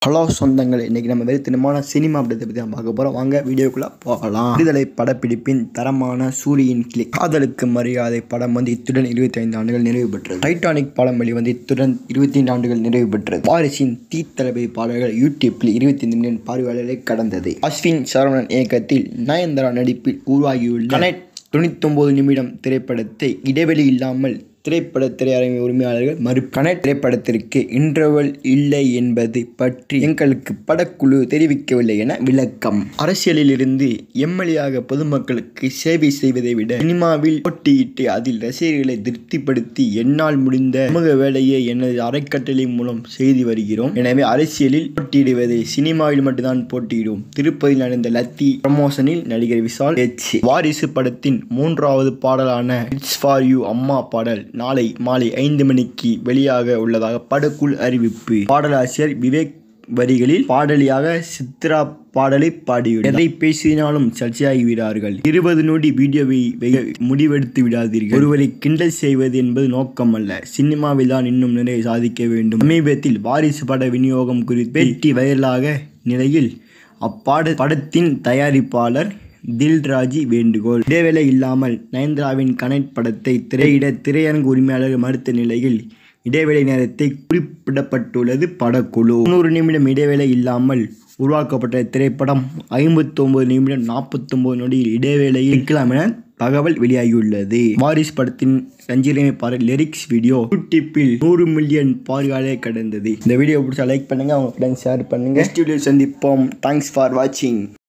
hello சொந்தங்களே இன்றைக்கி நம்ம வெறித்தனமான சினிமா அப்படின்றத பற்றி நம்ம பார்க்க போகிறோம் வாங்க வீடியோக்குள்ளே போகலாம் விடுதலை படப்பிடிப்பின் தரமான சூரியன் கிளிக் காதலுக்கு மரியாதை படம் வந்து இத்துடன் இருபத்தி ஐந்து ஆண்டுகள் நிறைவு பெற்றது டைட்டானிக் படம் வெளிவந்து இத்துடன் இருபத்தி ஐந்து ஆண்டுகள் நிறைவு பெற்றது வாரிசின் தீ தளபதி பாடல்கள் யூடியூப்பில் இருபத்தி ஐந்து மில்லியன் பார்வையாளர்களை கடந்தது அஸ்வின் சரவணன் இயக்கத்தில் நயன்தாரா நடிப்பில் உருவாகியுள்ள கனெக்ட் தொண்ணூத்தொம்பது நிமிடம் திரைப்படத்தை இடைவெளி இல்லாமல் திரைப்பட திரையரங்க உரிமையாளர்கள் மறு கனெக்ட் திரைப்படத்திற்கு இன்டர்வல் இல்லை என்பது பற்றி எங்களுக்கு படக்குழு தெரிவிக்கவில்லை என விளக்கம் அரசியலில் இருந்து எம்எல்ஏயாக பொதுமக்களுக்கு சேவை செய்வதை விட சினிமாவில் போட்டியிட்டு அதில் ரசிகர்களை திருப்திப்படுத்தி என்னால் முடிந்த சமூக வேலையை எனது அறக்கட்டளை மூலம் செய்து வருகிறோம் எனவே அரசியலில் போட்டியிடுவதை சினிமாவில் மட்டும்தான் போட்டியிடுவோம் திருப்பதியில் நடந்த லத்தி ப்ரமோஷனில் நடிகர் விஷால் பேச்சு வாரிசு படத்தின் மூன்றாவது பாடலான இட்ஸ் ஃபார் யூ அம்மா பாடல் நாளை மாலை ஐந்து மணிக்கு வெளியாக உள்ளதாக படக்குழு அறிவிப்பு பாடலாசிரியர் விவேக் வரிகளில் பாடலியாக சித்ரா பாடலை பாடியுள்ளார் எதை பேசினாலும் சர்ச்சையாகிவிடார்கள் இருபது நொடி வீடியோவை வெ- முடிவெடுத்து விடாதீர்கள் ஒருவரை கிண்டல் செய்வது என்பது நோக்கம் அல்ல சினிமாவில் தான் இன்னும் நிறைய சாதிக்க வேண்டும் சமீபத்தில் வாரிசு பட விநியோகம் குறித்து பேட்டி வைரலாக நிலையில் அப்பாட படத்தின் தயாரிப்பாளர் தில்ராஜி வேண்டுகோள் இடைவேளை இல்லாமல் நயன்தாராவின் கனெக்ட் படத்தை திரையிட திரையரங்கு உரிமையாளர் மறுத்த நிலையில் இடைவேளை நேரத்தை குறிப்பிடப்பட்டுள்ளது படக்குழு தொண்ணூறு நிமிடம் இடைவேளை இல்லாமல் உருவாக்கப்பட்ட திரைப்படம் ஐம்பத்தொன்பது நிமிடம் நாற்பத்தொன்பது நொடியில் இடைவேளையில் இருக்கலாம் என தகவல் வெளியாகியுள்ளது வாரிஸ் படத்தின் ரஞ்சிரமே பாரு லிரிக்ஸ் வீடியோ யூடியூப்பில் நூறு மில்லியன் பார்வையாளரை கடந்தது இந்த வீடியோ பிடிச்சா லைக் பண்ணுங்க அவங்க ஃப்ரெண்ட்ஸ் ஷேர் பண்ணுங்க நெக்ஸ்ட் வீடியோ சந்திப்போம் தேங்க்ஸ் ஃபார் வாட்சிங்